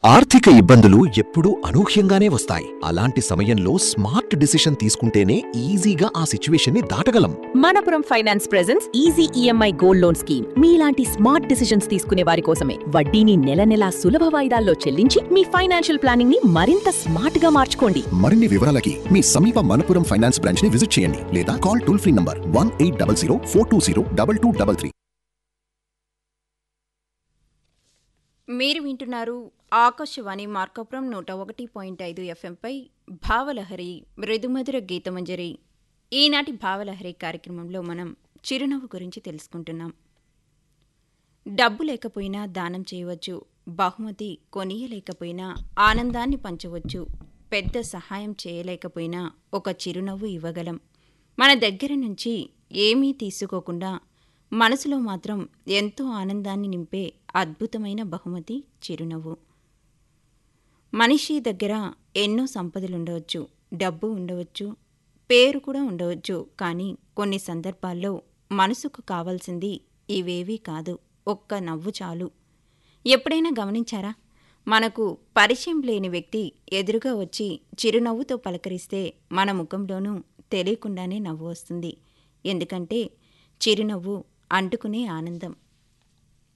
ఆర్థిక ఇబ్బందులు ఎప్పుడూ అనూహ్యంగానే వస్తాయి అలాంటి సమయంలో స్మార్ట్ డిసిషన్ తీసుకుంటేనే ఈజీగా ఆ సిచ్యువేషన్ని దాటగలం Manappuram finance presents easy EMI gold loan scheme మీలాంటి స్మార్ట్ డిసిషన్స్ తీసుకునే వారి కోసమే వడ్డీని నెల నెలా సులభ వాయిదాల్లో చెల్లించి మీ ఫైనాన్షియల్ ప్లానింగ్ ని మరింత స్మార్ట్ గా మార్చుకోండి మరిన్ని వివరాలకి మీ సమీప మనపురం ఫైనాన్స్ బ్రాంచ్ ని విజిట్ చేయండి లేదా call toll free number one eight double zero four two zero double two double three మీరు వింటున్నారు ఆకాశవాణి మార్కాపురం నూట ఒకటి పాయింట్ ఐదు ఎఫ్ఎంపై భావలహరి మృదుమధుర గీతమంజరి ఈనాటి భావలహరి కార్యక్రమంలో మనం చిరునవ్వు గురించి తెలుసుకుంటున్నాం డబ్బు లేకపోయినా దానం చేయవచ్చు బహుమతి కొనియలేకపోయినా ఆనందాన్ని పంచవచ్చు పెద్ద సహాయం చేయలేకపోయినా ఒక చిరునవ్వు ఇవ్వగలం మన దగ్గర నుంచి ఏమీ తీసుకోకుండా మనసులో మాత్రం ఎంతో ఆనందాన్ని నింపే అద్భుతమైన బహుమతి చిరునవ్వు మనిషి దగ్గర ఎన్నో సంపదలుండవచ్చు డబ్బు ఉండవచ్చు పేరు కూడా ఉండవచ్చు కానీ కొన్ని సందర్భాల్లో మనసుకు కావాల్సింది ఇవేవీ కాదు ఒక్క నవ్వు చాలు ఎప్పుడైనా గమనించారా మనకు పరిచయం లేని వ్యక్తి ఎదురుగా వచ్చి చిరునవ్వుతో పలకరిస్తే మన ముఖంలోనూ తెలియకుండానే నవ్వు వస్తుంది ఎందుకంటే చిరునవ్వు అంటుకునే ఆనందం